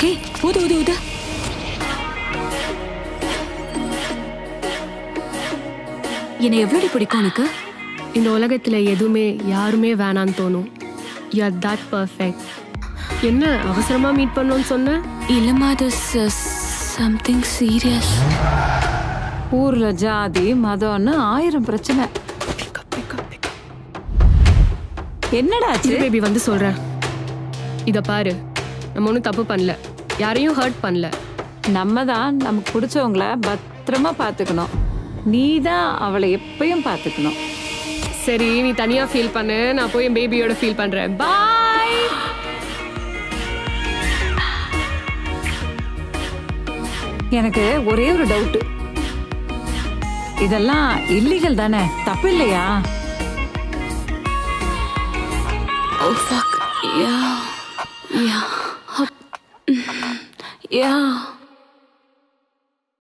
Okay ஊது ஊது ஊது என்னை எவ்வளோடி பிடிக்கும் உனக்கு இந்த உலகத்துல எதுவுமே யாருமே வேணான்னு தோணும் யூ ஆர் தட் பர்ஃபெக்ட் என்ன அவசரமா மீட் பண்ணோன்னு சொன்ன இல்லம்மா அது சம்திங் சீரியஸ் ஊர்ல ஜாதி மதம்னு ஆயிரம் பிரச்சனை என்னடா ஆச்சு பேபி வந்து சொல்றேன் இத பாரு நம்ம ஒன்றும் தப்பு பண்ணல யாரையும் ஹர்ட் பண்ணல நம்ம தான் நமக்கு பிடிச்சவங்கள பத்திரமா பார்த்துக்கணும் நீ தான் அவளை எப்பயும் பார்த்துக்கணும் சரி நீ தனியா ஃபீல் பண்ணு நான் போய் என் பேபியோட ஃபீல் பண்றேன் பாய் எனக்கு ஒரே ஒரு டவுட் இதெல்லாம் இல்லீகல் தானே தப்பு இல்லையா Oh fuck. Yeah. Yeah. Up. Yeah.